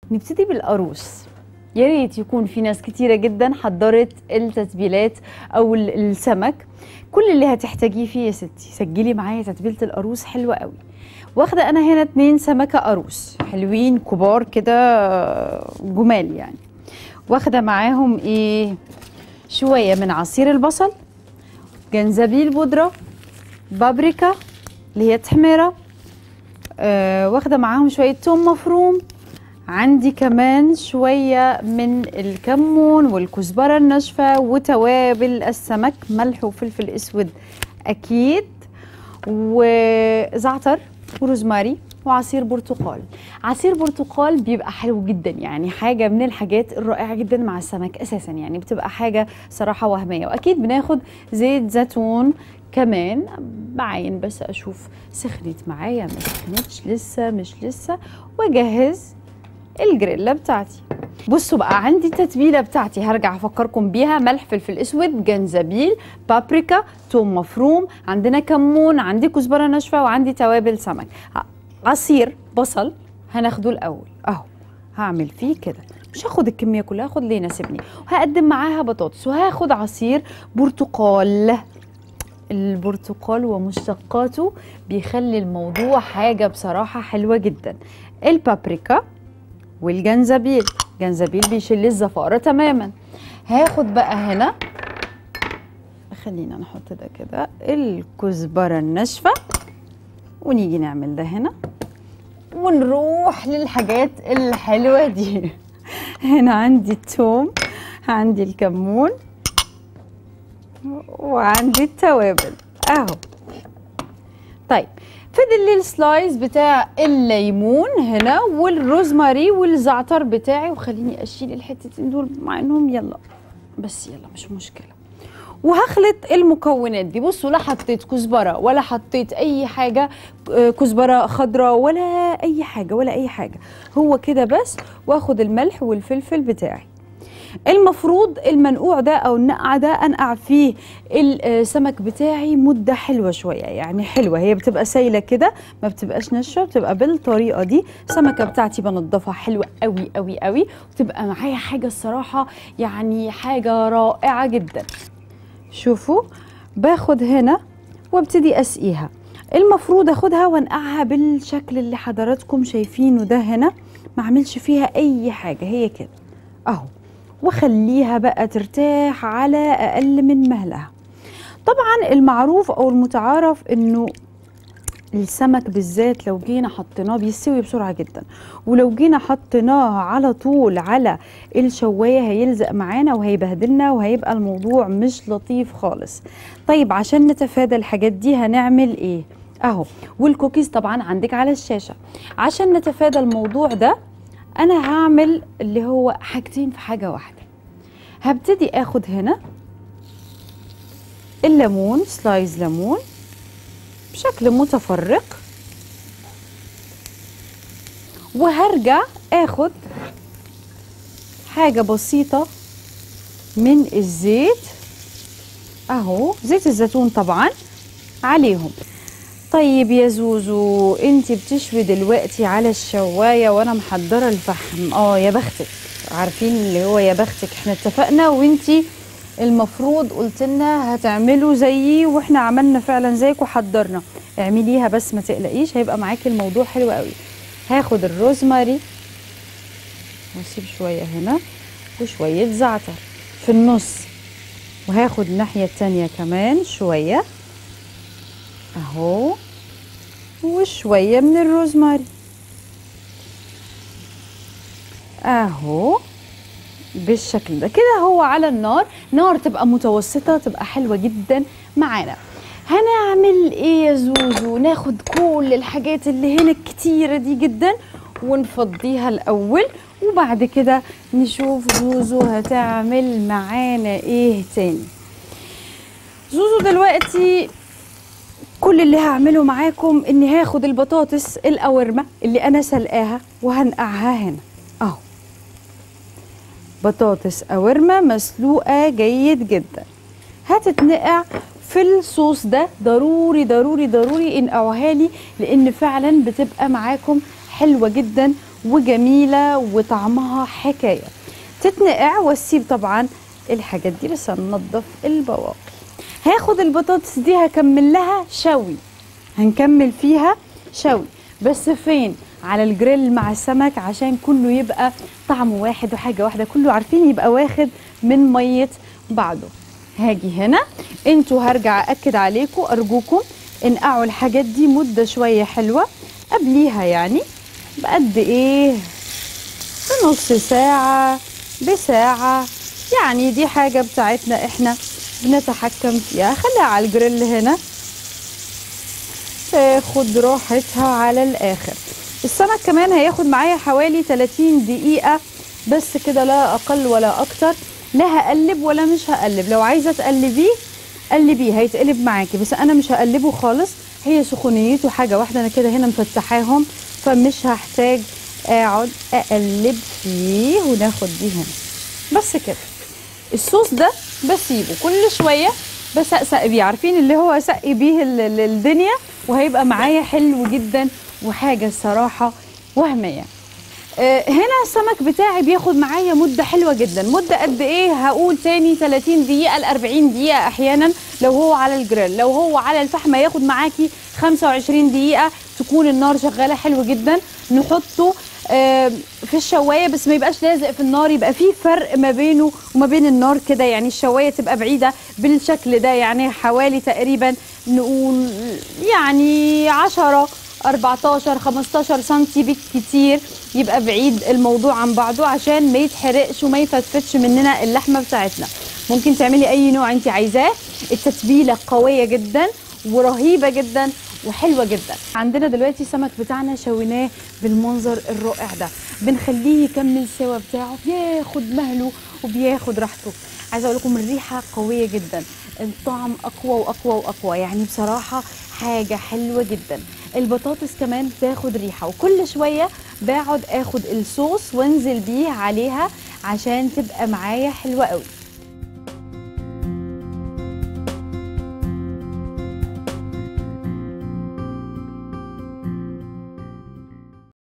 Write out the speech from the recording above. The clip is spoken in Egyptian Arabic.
نبتدي بالقاروص يا ريت يكون في ناس كتيرة جدا حضرت التتبيلات او ال- السمك كل اللي هتحتاجيه فيه يا ستي سجلي معايا تتبيلة القاروص حلوة قوي واخدة انا هنا اتنين سمكة قاروص حلوين كبار كده آه، جمال يعني واخدة معاهم ايه شوية من عصير البصل جنزبيل بودرة بابريكا اللي هي تحميرة آه واخدة معاهم شوية توم مفروم عندي كمان شوية من الكمون والكزبرة الناشفة وتوابل السمك ملح وفلفل اسود اكيد وزعتر وروزماري وعصير برتقال عصير برتقال بيبقى حلو جدا يعني حاجة من الحاجات الرائعة جدا مع السمك اساسا يعني بتبقى حاجة صراحة وهمية واكيد بناخد زيت زيتون كمان بعين بس اشوف سخنت معايا ما سخنتش لسه مش لسه واجهز الجريلا بتاعتي بصوا بقى عندي التتبيله بتاعتي هرجع افكركم بيها ملح فلفل اسود جنزبيل بابريكا توم مفروم عندنا كمون عندي كزبره ناشفه وعندي توابل سمك ع- عصير بصل هناخده الاول اهو هعمل فيه كده مش هاخد الكميه كلها هاخد اللي يناسبني وهقدم معاها بطاطس وهاخد عصير برتقال البرتقال ومشتقاته بيخلي الموضوع حاجه بصراحه حلوه جدا البابريكا والجنزبيل جنزبيل بيشيل الزفارة تماما هاخد بقى هنا خلينا نحط ده كده الكزبرة الناشفة ونيجي نعمل ده هنا ونروح للحاجات الحلوة دي هنا عندي التوم عندي الكمون وعندي التوابل اهو طيب فضل لي السلايز بتاع الليمون هنا والروزماري والزعتر بتاعي وخليني اشيل الحتتين دول مع انهم يلا بس يلا مش مشكله وهخلط المكونات دي بصوا لا حطيت كزبره ولا حطيت اي حاجه آه، كزبره خضراء ولا اي حاجه ولا اي حاجه هو كده بس واخد الملح والفلفل بتاعي المفروض المنقوع ده او النقع ده انقع فيه السمك بتاعي مده حلوه شويه يعني حلوه هي بتبقى سايله كده ما بتبقاش ناشفه بتبقى بالطريقه دي السمكه بتاعتي بنضفها حلوه قوي قوي قوي وتبقى معايا حاجه الصراحه يعني حاجه رائعه جدا شوفوا باخد هنا وابتدي اسقيها المفروض اخدها وانقعها بالشكل اللي حضراتكم شايفينه ده هنا ما اعملش فيها اي حاجه هي كده اهو وخليها بقى ترتاح على اقل من مهلها طبعا المعروف او المتعارف انه السمك بالذات لو جينا حطيناه بيستوي بسرعه جدا ولو جينا حطيناه على طول على الشوايه هيلزق معانا وهيبهدلنا وهيبقى الموضوع مش لطيف خالص طيب عشان نتفادى الحاجات دي هنعمل ايه اهو والكوكيز طبعا عندك على الشاشه عشان نتفادى الموضوع ده انا هعمل اللي هو حاجتين في حاجه واحده هبتدي اخد هنا الليمون سلايز ليمون بشكل متفرق وهرجع اخد حاجه بسيطه من الزيت اهو زيت الزيتون طبعا عليهم طيب يا زوزو انت بتشوي دلوقتي على الشوايه وانا محضره الفحم اه يا بختك عارفين اللي هو يا بختك احنا اتفقنا وانتي المفروض قلت لنا هتعملوا زيي واحنا عملنا فعلا زيك وحضرنا اعمليها بس ما تقلقيش هيبقى معاكي الموضوع حلو قوي هاخد الروزماري واسيب شويه هنا وشويه زعتر في النص وهاخد الناحيه التانيه كمان شويه اهو وشويه من الروزماري اهو بالشكل ده كده هو على النار نار تبقى متوسطه تبقى حلوه جدا معانا هنعمل ايه يا زوزو ناخد كل الحاجات اللي هنا الكتيره دي جدا ونفضيها الاول وبعد كده نشوف زوزو هتعمل معانا ايه تاني زوزو دلوقتي كل اللي هعمله معاكم اني هاخد البطاطس القورمه اللي انا سلقاها وهنقعها هنا اهو بطاطس قورمه مسلوقه جيد جدا هتتنقع في الصوص ده ضروري ضروري ضروري انقعوها لي لان فعلا بتبقى معاكم حلوه جدا وجميله وطعمها حكايه تتنقع واسيب طبعا الحاجات دي بس هننضف البواقي هاخد البطاطس دي هكمل لها شوي هنكمل فيها شوي بس فين على الجريل مع السمك عشان كله يبقى طعمه واحد وحاجه واحده كله عارفين يبقى واخد من ميه بعضه هاجي هنا انتوا هرجع اكد عليكم ارجوكم انقعوا الحاجات دي مده شويه حلوه قبليها يعني بقد ايه بنص ساعه بساعه يعني دي حاجه بتاعتنا احنا بنتحكم فيها خليها على الجريل هنا تاخد راحتها على الاخر السمك كمان هياخد معايا حوالي 30 دقيقة بس كده لا اقل ولا اكتر لا هقلب ولا مش هقلب لو عايزة تقلبيه قلبيه هيتقلب معاكي بس انا مش هقلبه خالص هي سخونيته حاجة واحدة انا كده هنا مفتحاهم فمش هحتاج اقعد اقلب فيه وناخد دي هنا بس كده الصوص ده بسيبه كل شوية بسقسق بيه عارفين اللي هو سقي بيه ال- ال- الدنيا وهيبقى معايا حلو جدا وحاجة الصراحة وهمية آه، هنا السمك بتاعي بياخد معايا مدة حلوة جدا مدة قد ايه هقول تاني 30 دقيقة ل 40 دقيقة احيانا لو هو على الجريل لو هو على الفحم هياخد معاكي 25 دقيقة تكون النار شغالة حلو جدا نحطه آه، في الشواية بس ما يبقاش لازق في النار يبقى فيه فرق ما بينه وما بين النار كده يعني الشواية تبقى بعيدة بالشكل ده يعني حوالي تقريبا نقول يعني 10 14 15 سنتي بالكتير يبقى بعيد الموضوع عن بعضه عشان ما يتحرقش وما يفتفتش مننا اللحمه بتاعتنا ممكن تعملي اي نوع انت عايزاه التتبيله قويه جدا ورهيبه جدا وحلوه جدا عندنا دلوقتي السمك بتاعنا شويناه بالمنظر الرائع ده بنخليه يكمل سوا بتاعه بياخد مهله وبياخد راحته عايزه اقول لكم الريحه قويه جدا الطعم اقوى واقوى واقوى يعني بصراحه حاجه حلوه جدا البطاطس كمان بتاخد ريحه وكل شويه بقعد اخد الصوص وانزل بيه عليها عشان تبقى معايا حلوه قوي